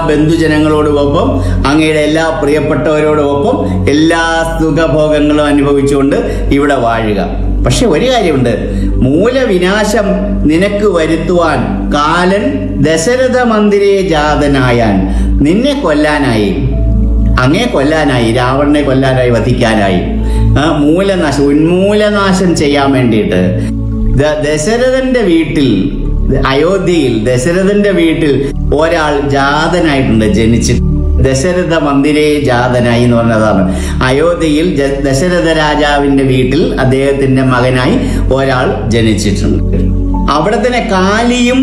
ബന്ധുജനങ്ങളോടുമൊപ്പം അങ്ങയുടെ എല്ലാ പ്രിയപ്പെട്ടവരോടുമൊപ്പം എല്ലാ സുഖഭോഗങ്ങളും അനുഭവിച്ചുകൊണ്ട് ഇവിടെ വാഴുക പക്ഷെ ഒരു കാര്യമുണ്ട് മൂലവിനാശം നിനക്ക് വരുത്തുവാൻ കാലൻ ദശരഥ മന്ദിരേ ജാതനായാൻ നിന്നെ കൊല്ലാനായി അങ്ങേ കൊല്ലാനായി രാവണനെ കൊല്ലാനായി വധിക്കാനായി ആ, മൂലനാശം ഉന്മൂലനാശം ചെയ്യാൻ വേണ്ടിയിട്ട് ദ- ദശരഥന്റെ വീട്ടിൽ അയോധ്യയിൽ ദശരഥന്റെ വീട്ടിൽ ഒരാൾ ജാതനായിട്ടുണ്ട് ജനിച്ചിട്ട് ദശരഥ മന്ദിരേ ജാതനായി എന്ന് പറഞ്ഞതാണ് അയോധ്യയിൽ ജ- ദശരഥ രാജാവിന്റെ വീട്ടിൽ അദ്ദേഹത്തിന്റെ മകനായി ഒരാൾ ജനിച്ചിട്ടുണ്ട് അവിടെ തന്നെ കാലിയും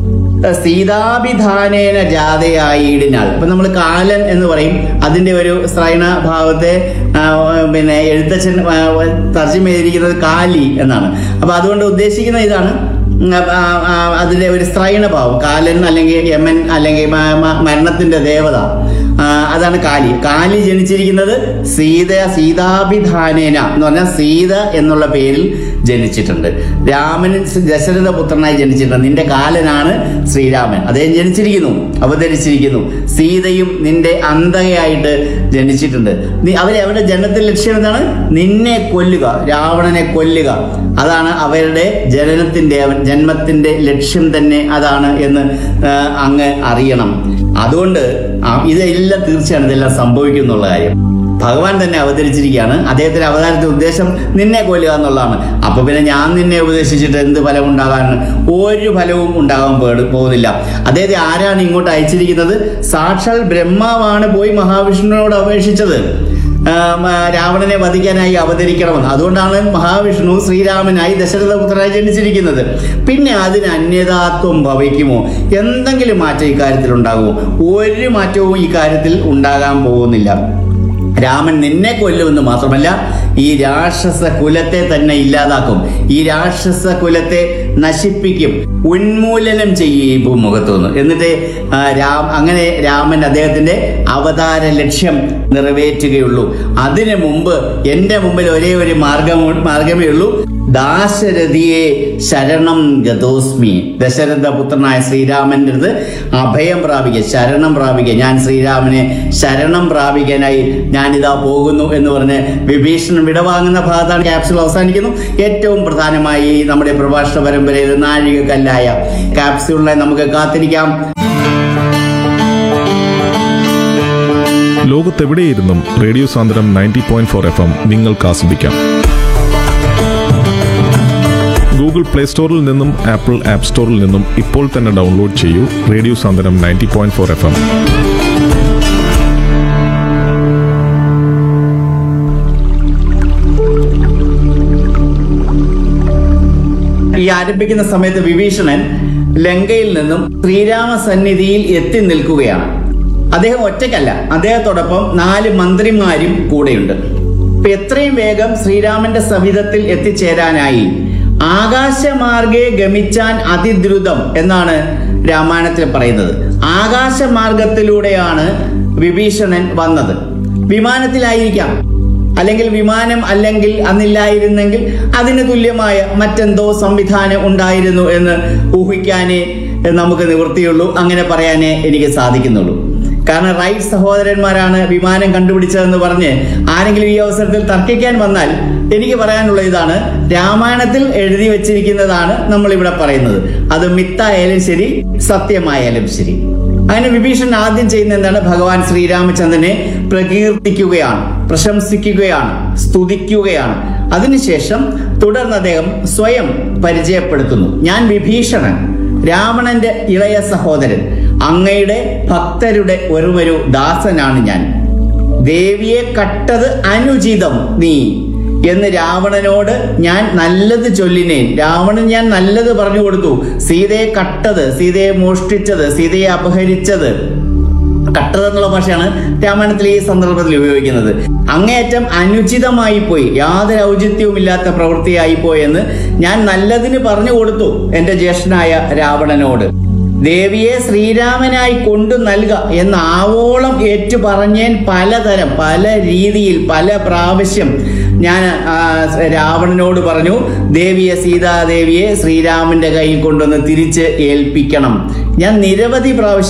സീതാഭിധാനേന ജാതയായിടിനാൾ ഇപ്പൊ നമ്മൾ കാലൻ എന്ന് പറയും അതിന്റെ ഒരു ശ്രൈണ ഭാവത്തെ ആ, പിന്നെ എഴുത്തച്ഛൻ ആ, തർജ്ജമ ചെയ്തിരിക്കുന്നത് കാലി എന്നാണ് അപ്പൊ അതുകൊണ്ട് ഉദ്ദേശിക്കുന്ന ഇതാണ് ഉം, ആ, ആ, അതിന്റെ ഒരു സ്ത്രൈണ ഭാവം കാലൻ അല്ലെങ്കിൽ യമൻ അല്ലെങ്കിൽ മ- മ- മരണത്തിന്റെ ദേവത ആ, അതാണ് കാലി കാലി ജനിച്ചിരിക്കുന്നത് സീത സീതാഭിധാനേന എന്ന് പറഞ്ഞാൽ സീത എന്നുള്ള പേരിൽ ജനിച്ചിട്ടുണ്ട് രാമൻ ദശരഥ പുത്രനായി ജനിച്ചിട്ടുണ്ട് നിന്റെ കാലനാണ് ശ്രീരാമൻ അദ്ദേഹം ജനിച്ചിരിക്കുന്നു അവതരിച്ചിരിക്കുന്നു സീതയും നിന്റെ അന്തകയായിട്ട് ജനിച്ചിട്ടുണ്ട് നീ അവരെ അവരുടെ ജനനത്തിന്റെ ലക്ഷ്യം എന്താണ് നിന്നെ കൊല്ലുക രാവണനെ കൊല്ലുക അതാണ് അവരുടെ ജനനത്തിന്റെ അവ- ജന്മത്തിന്റെ ലക്ഷ്യം തന്നെ അതാണ് എന്ന് ആ, അങ്ങ് അറിയണം അതുകൊണ്ട് ആ, ഇതെല്ലാം തീർച്ചയാണ് ഇതെല്ലാം സംഭവിക്കും എന്നുള്ള കാര്യം ഭഗവാൻ തന്നെ അവതരിച്ചിരിക്കുകയാണ് അദ്ദേഹത്തിന്റെ അവതാരത്തിന്റെ ഉദ്ദേശം നിന്നെ കൊല്ലുക എന്നുള്ളതാണ് അപ്പൊ പിന്നെ ഞാൻ നിന്നെ ഉപദേശിച്ചിട്ട് എന്ത് ഫലം ഉണ്ടാകാൻ ഒരു ഫലവും ഉണ്ടാകാൻ പേട് പോകുന്നില്ല അദ്ദേഹത്തെ ആരാണ് ഇങ്ങോട്ട് അയച്ചിരിക്കുന്നത് സാക്ഷാൽ ബ്രഹ്മാവാണ് പോയി മഹാവിഷ്ണുവിനോട് അപേക്ഷിച്ചത് ആ, മ, രാവണനെ വധിക്കാനായി അവതരിക്കണമെന്ന് അതുകൊണ്ടാണ് മഹാവിഷ്ണു ശ്രീരാമനായി ദശരഥപുത്രനായി ജനിച്ചിരിക്കുന്നത് പിന്നെ അതിന് അന്യതാത്വം ഭവിക്കുമോ എന്തെങ്കിലും മാറ്റം ഇക്കാര്യത്തിൽ ഉണ്ടാകുമോ ഒരു മാറ്റവും ഇക്കാര്യത്തിൽ ഉണ്ടാകാൻ പോകുന്നില്ല രാമൻ നിന്നെ കൊല്ലുമെന്ന് മാത്രമല്ല ഈ രാക്ഷസ കുലത്തെ തന്നെ ഇല്ലാതാക്കും ഈ രാക്ഷസ കുലത്തെ നശിപ്പിക്കും ഉന്മൂലനം ചെയ്യും ഈ ഭൂമുഖത്തു നിന്ന് എന്നിട്ട് ആ, രാം അങ്ങനെ രാമൻ അദ്ദേഹത്തിന്റെ അവതാര ലക്ഷ്യം നിറവേറ്റുകയുള്ളൂ അതിനു മുമ്പ് എന്റെ മുമ്പിൽ ഒരേ ഒരു മാർഗം മാർഗമേ ഉള്ളൂ ദാശരഥിയെ ശരണം ഗതോസ്മി ദശരഥ പുത്രനായ ശ്രീരാമന്റെ അടുത്ത് അഭയം പ്രാപിക്കുക ശരണം പ്രാപിക്കുക ഞാൻ ശ്രീരാമനെ ശരണം പ്രാപിക്കാനായി ഞാനിതാ പോകുന്നു എന്ന് പറഞ്ഞ് വിഭീഷണൻ വിടവാങ്ങുന്ന ഭാഗത്താണ് ക്യാപ്സുൾ അവസാനിക്കുന്നു ഏറ്റവും പ്രധാനമായി നമ്മുടെ പ്രഭാഷണ പരമ്പരയിൽ നാഴികക്കല്ലായ ക്യാപ്സ്യൂളിനെ നമുക്ക് കാത്തിരിക്കാം ലോകത്തെവിടെയിരുന്നും radio Sandram ninety point four F M നിങ്ങൾക്ക് ആസ്വദിക്കാം ഗൂഗിൾ പ്ലേ സ്റ്റോറിൽ നിന്നും ആപ്പിൾ ആപ്പ് സ്റ്റോറിൽ നിന്നും ഇപ്പോൾ തന്നെ ഡൗൺലോഡ് ചെയ്യൂ radio Sandram ninety point four F M ഈ ആരംഭിക്കുന്ന സമയത്ത് വിഭീഷണൻ ലങ്കയിൽ നിന്നും ശ്രീരാമ സന്നിധിയിൽ എത്തി നിൽക്കുകയാണ് അദ്ദേഹം ഒറ്റയ്ക്കല്ല അദ്ദേഹത്തോടൊപ്പം നാല് മന്ത്രിമാരും കൂടെയുണ്ട് ഇപ്പൊ എത്രയും വേഗം ശ്രീരാമന്റെ സവിധത്തിൽ എത്തിച്ചേരാനായി ആകാശമാർഗെ ഗമിച്ചാൻ അതിദ്രുതം എന്നാണ് രാമായണത്തിൽ പറയുന്നത് ആകാശമാർഗത്തിലൂടെയാണ് വിഭീഷണൻ വന്നത് വിമാനത്തിലായിരിക്കാം അല്ലെങ്കിൽ വിമാനം അല്ലെങ്കിൽ അന്നില്ലായിരുന്നെങ്കിൽ അതിന് തുല്യമായ മറ്റെന്തോ സംവിധാനം ഉണ്ടായിരുന്നു എന്ന് ഊഹിക്കാനേ നമുക്ക് നിവൃത്തിയുള്ളൂ അങ്ങനെ പറയാനേ എനിക്ക് സാധിക്കുന്നുള്ളൂ കാരണം റൈറ്റ് സഹോദരന്മാരാണ് വിമാനം കണ്ടുപിടിച്ചതെന്ന് പറഞ്ഞ് ആരെങ്കിലും ഈ അവസരത്തിൽ തർക്കിക്കാൻ വന്നാൽ എനിക്ക് പറയാനുള്ള ഇതാണ് രാമായണത്തിൽ എഴുതി വെച്ചിരിക്കുന്നതാണ് നമ്മൾ ഇവിടെ പറയുന്നത് അത് മിത്തായാലും ശരി സത്യമായാലും ശരി അങ്ങനെ വിഭീഷണൻ ആദ്യം ചെയ്യുന്ന എന്താണ് ഭഗവാൻ ശ്രീരാമചന്ദ്രനെ പ്രകീർത്തിക്കുകയാണ് പ്രശംസിക്കുകയാണ് സ്തുതിക്കുകയാണ് അതിനുശേഷം തുടർന്ന് അദ്ദേഹം സ്വയം പരിചയപ്പെടുത്തുന്നു ഞാൻ വിഭീഷണൻ രാവണന്റെ ഇളയ സഹോദരൻ അങ്ങയുടെ ഭക്തരുടെ ഒരുവരു ദാസനാണ് ഞാൻ ദേവിയെ കട്ടത് അനുചിതം നീ എന്ന് രാവണനോട് ഞാൻ നല്ലത് ചൊല്ലിനേൻ രാവണൻ ഞാൻ നല്ലത് പറഞ്ഞു കൊടുത്തു സീതയെ കട്ടത് സീതയെ മോഷ്ടിച്ചത് സീതയെ അപഹരിച്ചത് കട്ടത് എന്നുള്ള ഭാഷയാണ് രാമായണത്തിൽ ഈ സന്ദർഭത്തിൽ ഉപയോഗിക്കുന്നത് അങ്ങേയറ്റം അനുചിതമായി പോയി യാതൊരു ഔചിത്യവുമില്ലാത്ത പ്രവൃത്തിയായി പോയെന്ന് ഞാൻ നല്ലതിന് പറഞ്ഞു കൊടുത്തു എന്റെ ജ്യേഷ്ഠനായ രാവണനോട് ദേവിയെ ശ്രീരാമനായി കൊണ്ടു നൽക എന്ന് ആവോളം ഏറ്റു പറഞ്ഞേൻ പലതരം പല രീതിയിൽ പല പ്രാവശ്യം ഞാൻ ആ, രാവണനോട് പറഞ്ഞു ദേവിയെ സീതാദേവിയെ ശ്രീരാമന്റെ കയ്യിൽ കൊണ്ടുവന്ന് തിരിച്ച് ഏൽപ്പിക്കണം ഞാൻ നിരവധി പ്രാവശ്യം